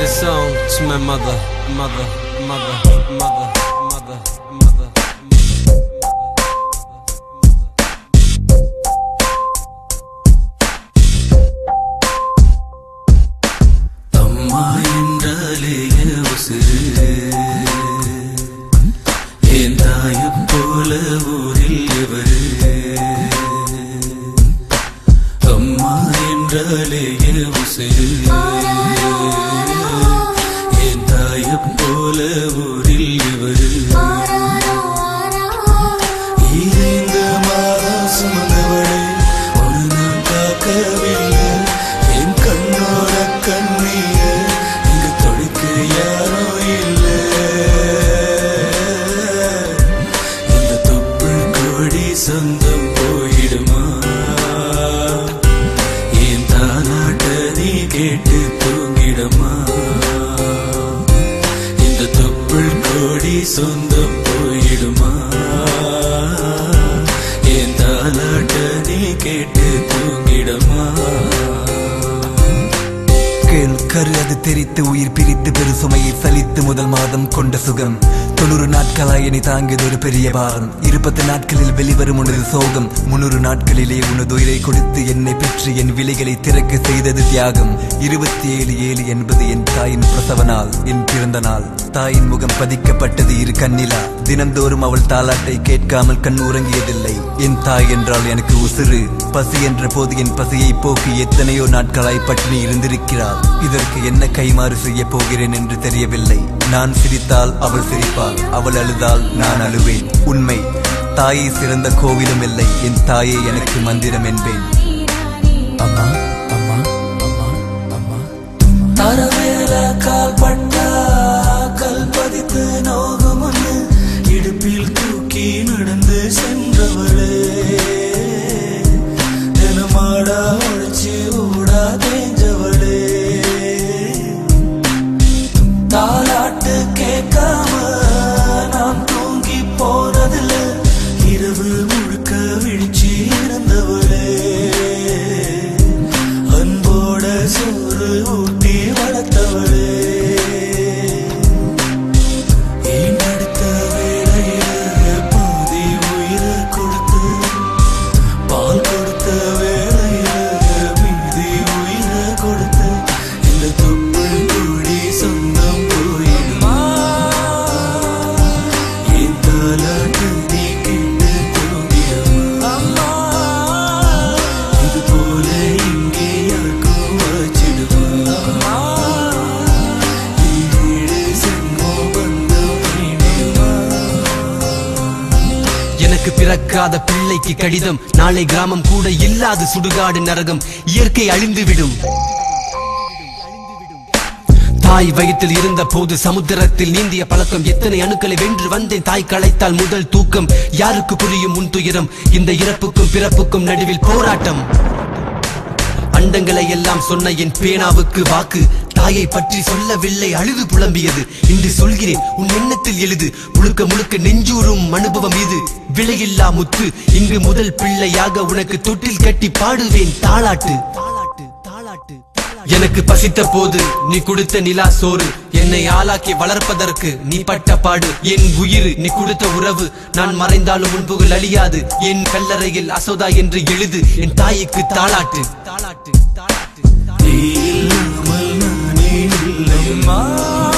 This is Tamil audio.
this song to my mother, mother, mother, mother, mother, mother. அம்மா என்றாலே உசிறு என் தாயைப் போல ஊரில் எவரு அம்மா என்றாலே உசிறு என் தாயைப் போல ஊரில் எவரு இந்த மாதம் சுமந்தவளை ஒரு நாள் காக்கவில்லை என் கண்ணோட கண்ணீர இங்கு தொடுக்க யாரோ இல்லை இந்த தொப்புள் கோடி சொந்தம் போயிடுமா என் தாலாட்ட நீ கேட்டு தூங்கிடமா இந்த தொப்புள் கோடி சொந்தம் போயிடுமா என் தாலாட்ட நீ கேட்டு தூங்கிடமா கேள் கரு அது தெரித்து உயிர் பிரித்து பெரு சுமையை சலித்து முதல் மாதம் கொண்ட சுகம் தொண்ணூறு நாட்களாய் என்னை தாங்கியது ஒரு பெரிய பாரம் இருபத்து நாட்களில் வெளிவரும் உனது சோகம் முன்னூறு நாட்களிலே உனது உயிரை கொடுத்து என்னை பெற்று என் விலைகளை திறக்க செய்தது தியாகம் இருபத்தி ஏழு ஏழு என்பது என் தாயின் பிரசவ நாள் என் பிறந்த நாள் தாயின் முகம் பதிக்கப்பட்டது இரு கண்ணிலா தினம்தோறும் அவள் தாலாட்டை கேட்காமல் கண் உறங்கியதில்லை என் தாய் என்றால் எனக்கு உசுறு பசி என்ற போது என் பசியை போக்கி எத்தனையோ நாட்களாய் பட்டினி இருந்திருக்கிறாள் இதற்கு என்ன கைமாறு செய்ய போகிறேன் என்று தெரியவில்லை நான் சிரித்தால் அவள் சிரிப்பாள் அவள் அழுதால் நான் அழுவேன் உண்மை தாயை சிறந்த கோவிலும் இல்லை என் தாயே எனக்கு மந்திரம் என்பேன் அம்மா அம்மா அம்மா அம்மா தரவேல கால் பட்டா கல் பதித்து நோகும் ஒண்ணு இடுப்பில் தூக்கி நடந்து சென்றவளே தினமாடா உழைச்சு ஊடா தேஞ்சவளே தாலாட்டு கேட்காம நான் தூங்கி போனதில்ல இரவு முழுக்க விழிச்சு இருந்தவளே அன்போட சோறு ஊட்டி வளர்த்தவளே ஈண்டெடுத்த வேளையில பாதி உயிரை கொடுத்து பால் கொடுத்த வேளையில மீதி உயிரை கொடுத்து இந்த தொப்புள் கூடி சொந்தம் போயிடுமா என் தாலாட்டு நீ கேட்டு தூங்கிடுமா இது போல இங்கே யாருக்கும் வச்சிடுமா வீடு செம்மோ பந்தம் நீடுமா எனக்கு பிறக்காத பிள்ளைக்கு கடிதம் நாளை கிராமம் கூட இல்லாது சுடுகாடு நரகம் இயற்கை அழிந்துவிடும் தாய் வயிற்றில் இருந்த போது சமுத்திரத்தில் நீந்திய பழக்கம் எத்தனை அணுக்களை வென்று வந்தேன் தாய் களைத்தால் முதல் தூக்கம் யாருக்கு புரியும் முன் துயரம் இந்த இறப்புக்கும் பிறப்புக்கும் நடுவில் போராட்டம் அண்டங்களை எல்லாம் சொன்ன என் பேனாவுக்கு வாக்கு தாயை பற்றி சொல்லவில்லை அழுது புலம்பியது இன்று சொல்கிறேன் உன் எண்ணத்தில் எழுது முழுக்க முழுக்க நெஞ்சூரும் அனுபவம் இது விலையில்லா முத்து இங்கு முதல் பிள்ளையாக உனக்கு தொட்டில் கட்டி பாடுவேன் தாளாட்டு எனக்கு பசித்த போது நீ கொடுத்த நிலா சோறு என்னை ஆளாக்கி வளர்ப்பதற்கு நீ பட்ட பாடு என் உயிர் நீ கொடுத்த உறவு நான் மறைந்தாலும் முன்புகள் அழியாது என் கல்லறையில் அசோதா என்று எழுது என் தாய்க்கு தாளாட்டு தாளாட்டு தாளாட்டு நீ இல்லாமல் நானே இல்லைம்மா